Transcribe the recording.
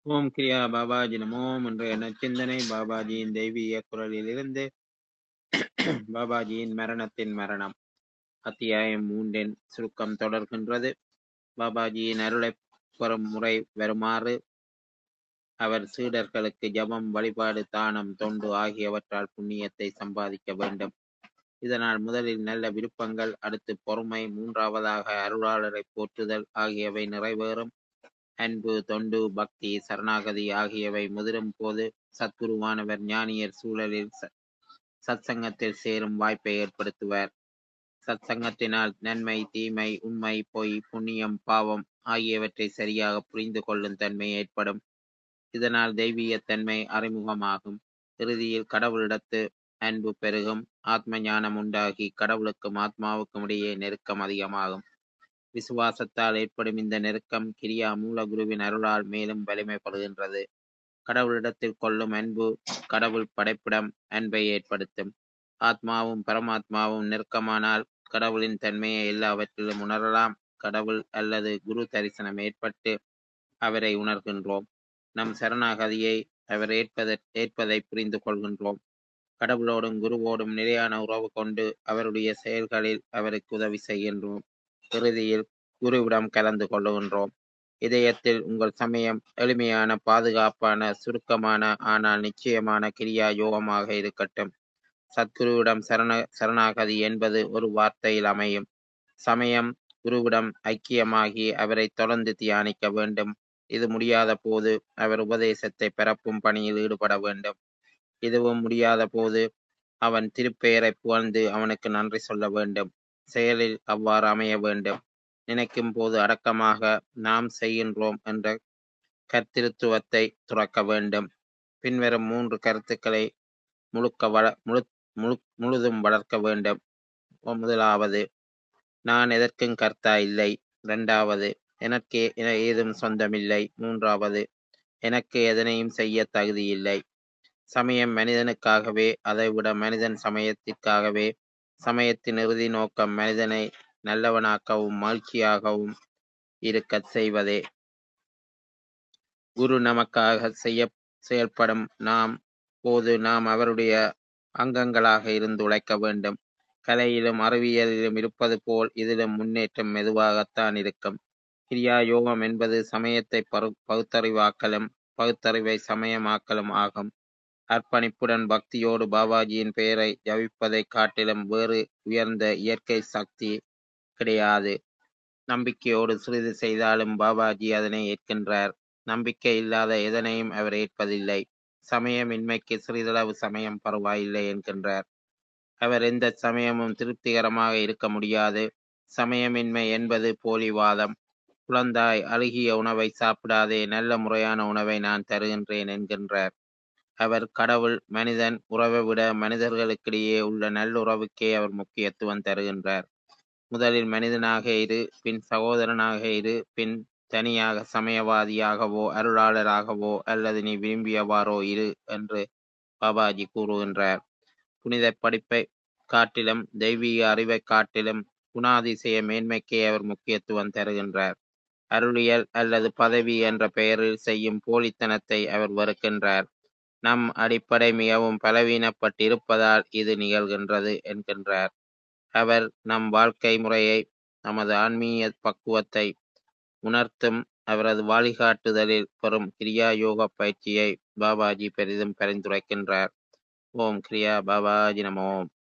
ஓம் கிரியா பாபாஜி நமோம் என்ற நச்சிந்தனை பாபாஜியின் தெய்வீக குரலிலிருந்து பாபாஜியின் மரணத்தின் மரணம் அத்தியாயம் மூன்றின் சுருக்கம் தொடர்கின்றது பாபாஜியின் அருளைப் பெறும் முறை வருமாறு அவர் சீடர்களுக்கு ஜபம் வழிபாடு தானம் தொண்டு ஆகியவற்றால் புண்ணியத்தை சம்பாதிக்க வேண்டும் இதனால் முதலில் நல்ல விருப்பங்கள் அடுத்து பொறுமை மூன்றாவதாக அருளாளரை போற்றுதல் ஆகியவை நிறைவேறும் அன்பு தொண்டு பக்தி சரணாகதி ஆகியவை முதிரும் போது சத்குருவானவர் ஞானியர் சூழலில் ச- சத்சங்கத்தில் சேரும் வாய்ப்பை ஏற்படுத்துவார் சத்சங்கத்தினால் நன்மை தீமை உண்மை பொய் புண்ணியம் பாவம் ஆகியவற்றை சரியாக புரிந்து கொள்ளும் தன்மை ஏற்படும் இதனால் தெய்வீகத்தன்மை அறிமுகமாகும் இறுதியில் கடவுளிடத்து அன்பு பெருகும் ஆத்ம ஞானம் உண்டாகி கடவுளுக்கும் ஆத்மாவுக்கும் இடையே நெருக்கம் அதிகமாகும் விசுவாசத்தால் ஏற்படும் இந்த நெருக்கம் கிரியா மூலகுருவின் அருளால் மேலும் வலிமைப்படுகின்றது கடவுளிடத்தில் கொள்ளும் அன்பு கடவுள் படைப்பிடம் அன்பை ஏற்படுத்தும் ஆத்மாவும் பரமாத்மாவும் நெருக்கமானால் கடவுளின் தன்மையை எல்லாவற்றிலும் உணரலாம் கடவுள் அல்லது குரு தரிசனம் ஏற்பட்டு அவரை உணர்கின்றோம் நம் சரணாகதியை அவர் ஏற்பதை ஏற்பதை புரிந்து கொள்கின்றோம் கடவுளோடும் குருவோடும் நிலையான உறவு கொண்டு அவருடைய செயல்களில் அவருக்கு உதவி செய்கின்றோம் இறுதியில் குருவிடம் கலந்து கொள்ளுகின்றோம் இதயத்தில் உங்கள் சமயம் எளிமையான பாதுகாப்பான சுருக்கமான ஆனால் நிச்சயமான கிரியா யோகமாக இருக்கட்டும் சத்குருவிடம் சரண சரணாகதி என்பது ஒரு வார்த்தையில் அமையும் சமயம் குருவிடம் ஐக்கியமாகி அவரை தொடர்ந்து தியானிக்க வேண்டும் இது முடியாத போது அவர் உபதேசத்தை பரப்பும் பணியில் ஈடுபட வேண்டும் இதுவும் முடியாத போது அவன் திருப்பெயரை புகழ்ந்து அவனுக்கு நன்றி சொல்ல வேண்டும் செயலில் அவ்வாறு அமைய வேண்டும் நினைக்கும் போது அடக்கமாக நாம் செய்கின்றோம் என்ற கர்த்திருத்துவத்தை துறக்க வேண்டும் பின்வரும் மூன்று கருத்துக்களை முழுக்க வள முழு முழு முழுதும் வளர்க்க வேண்டும் முதலாவது நான் எதற்கும் கர்த்தா இல்லை இரண்டாவது எனக்கே என ஏதும் சொந்தமில்லை மூன்றாவது எனக்கு எதனையும் செய்ய தகுதியில்லை சமயம் மனிதனுக்காகவே அதைவிட மனிதன் சமயத்திற்காகவே சமயத்தின் இறுதி நோக்கம் மனிதனை நல்லவனாக்கவும் மகிழ்ச்சியாகவும் இருக்கச் செய்வதே குரு நமக்காக செய்ய செயல்படும் நாம் போது நாம் அவருடைய அங்கங்களாக இருந்து உழைக்க வேண்டும் கலையிலும் அறிவியலிலும் இருப்பது போல் இதிலும் முன்னேற்றம் மெதுவாகத்தான் இருக்கும் கிரியா யோகம் என்பது சமயத்தை பரு பகுத்தறிவாக்கலும் பகுத்தறிவை சமயமாக்கலும் ஆகும் அர்ப்பணிப்புடன் பக்தியோடு பாபாஜியின் பெயரை ஜபிப்பதை காட்டிலும் வேறு உயர்ந்த இயற்கை சக்தி கிடையாது நம்பிக்கையோடு சிறிது செய்தாலும் பாபாஜி அதனை ஏற்கின்றார் நம்பிக்கை இல்லாத எதனையும் அவர் ஏற்பதில்லை சமயமின்மைக்கு சிறிதளவு சமயம் பரவாயில்லை என்கின்றார் அவர் எந்த சமயமும் திருப்திகரமாக இருக்க முடியாது சமயமின்மை என்பது போலிவாதம் குழந்தாய் அழுகிய உணவை சாப்பிடாதே நல்ல முறையான உணவை நான் தருகின்றேன் என்கின்றார் அவர் கடவுள் மனிதன் உறவை விட மனிதர்களுக்கிடையே உள்ள நல்லுறவுக்கே அவர் முக்கியத்துவம் தருகின்றார் முதலில் மனிதனாக இரு பின் சகோதரனாக இரு பின் தனியாக சமயவாதியாகவோ அருளாளராகவோ அல்லது நீ விரும்பியவாறோ இரு என்று பாபாஜி கூறுகின்றார் புனித படிப்பை காட்டிலும் தெய்வீக அறிவை காட்டிலும் குணாதிசய மேன்மைக்கே அவர் முக்கியத்துவம் தருகின்றார் அருளியல் அல்லது பதவி என்ற பெயரில் செய்யும் போலித்தனத்தை அவர் வெறுக்கின்றார் நம் அடிப்படை மிகவும் பலவீனப்பட்டிருப்பதால் இது நிகழ்கின்றது என்கின்றார் அவர் நம் வாழ்க்கை முறையை நமது ஆன்மீக பக்குவத்தை உணர்த்தும் அவரது வழிகாட்டுதலில் பெறும் கிரியா யோக பயிற்சியை பாபாஜி பெரிதும் பரிந்துரைக்கின்றார் ஓம் கிரியா பாபாஜி நம ஓம்